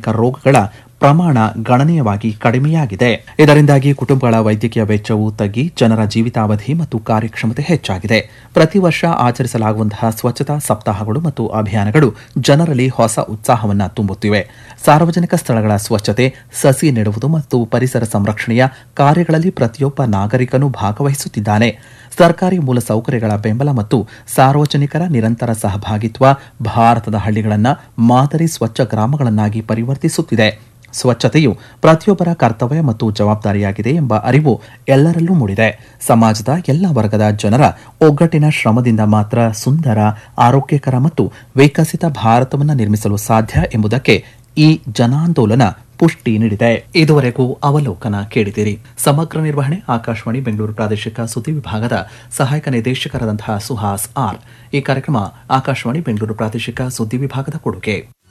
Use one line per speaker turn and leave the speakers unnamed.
ಸಾಂಕ್ರಾಮಿಕ ರೋಗಗಳ ಪ್ರಮಾಣ ಗಣನೀಯವಾಗಿ ಕಡಿಮೆಯಾಗಿದೆ ಇದರಿಂದಾಗಿ ಕುಟುಂಬಗಳ ವೈದ್ಯಕೀಯ ವೆಚ್ಚವು ತಗ್ಗಿ ಜನರ ಜೀವಿತಾವಧಿ ಮತ್ತು ಕಾರ್ಯಕ್ಷಮತೆ ಹೆಚ್ಚಾಗಿದೆ ಪ್ರತಿ ವರ್ಷ ಆಚರಿಸಲಾಗುವಂತಹ ಸ್ವಚ್ಛತಾ ಸಪ್ತಾಹಗಳು ಮತ್ತು ಅಭಿಯಾನಗಳು ಜನರಲ್ಲಿ ಹೊಸ ಉತ್ಸಾಹವನ್ನು ತುಂಬುತ್ತಿವೆ ಸಾರ್ವಜನಿಕ ಸ್ಥಳಗಳ ಸ್ವಚ್ಛತೆ ಸಸಿ ನೆಡುವುದು ಮತ್ತು ಪರಿಸರ ಸಂರಕ್ಷಣೆಯ ಕಾರ್ಯಗಳಲ್ಲಿ ಪ್ರತಿಯೊಬ್ಬ ನಾಗರಿಕನೂ ಭಾಗವಹಿಸುತ್ತಿದ್ದಾನೆ ಸರ್ಕಾರಿ ಮೂಲಸೌಕರ್ಯಗಳ ಬೆಂಬಲ ಮತ್ತು ಸಾರ್ವಜನಿಕರ ನಿರಂತರ ಸಹಭಾಗಿತ್ವ ಭಾರತದ ಹಳ್ಳಿಗಳನ್ನು ಮಾದರಿ ಸ್ವಚ್ಛ ಗ್ರಾಮಗಳನ್ನಾಗಿ ಪರಿವರ್ತಿಸುತ್ತಿದೆ ಸ್ವಚ್ಛತೆಯು ಪ್ರತಿಯೊಬ್ಬರ ಕರ್ತವ್ಯ ಮತ್ತು ಜವಾಬ್ದಾರಿಯಾಗಿದೆ ಎಂಬ ಅರಿವು ಎಲ್ಲರಲ್ಲೂ ಮೂಡಿದೆ ಸಮಾಜದ ಎಲ್ಲ ವರ್ಗದ ಜನರ ಒಗ್ಗಟ್ಟಿನ ಶ್ರಮದಿಂದ ಮಾತ್ರ ಸುಂದರ ಆರೋಗ್ಯಕರ ಮತ್ತು ವಿಕಸಿತ ಭಾರತವನ್ನು ನಿರ್ಮಿಸಲು ಸಾಧ್ಯ ಎಂಬುದಕ್ಕೆ ಈ ಜನಾಂದೋಲನ ಪುಷ್ಟಿ ನೀಡಿದೆ ಇದುವರೆಗೂ ಅವಲೋಕನ ಕೇಳಿದಿರಿ ಸಮಗ್ರ ನಿರ್ವಹಣೆ ಆಕಾಶವಾಣಿ ಬೆಂಗಳೂರು ಪ್ರಾದೇಶಿಕ ಸುದ್ದಿ ವಿಭಾಗದ ಸಹಾಯಕ ನಿರ್ದೇಶಕರಾದಂತಹ ಸುಹಾಸ್ ಆರ್ ಈ ಕಾರ್ಯಕ್ರಮ ಆಕಾಶವಾಣಿ ಬೆಂಗಳೂರು ಪ್ರಾದೇಶಿಕ ಸುದ್ದಿ ವಿಭಾಗದ ಕೊಡುಗೆ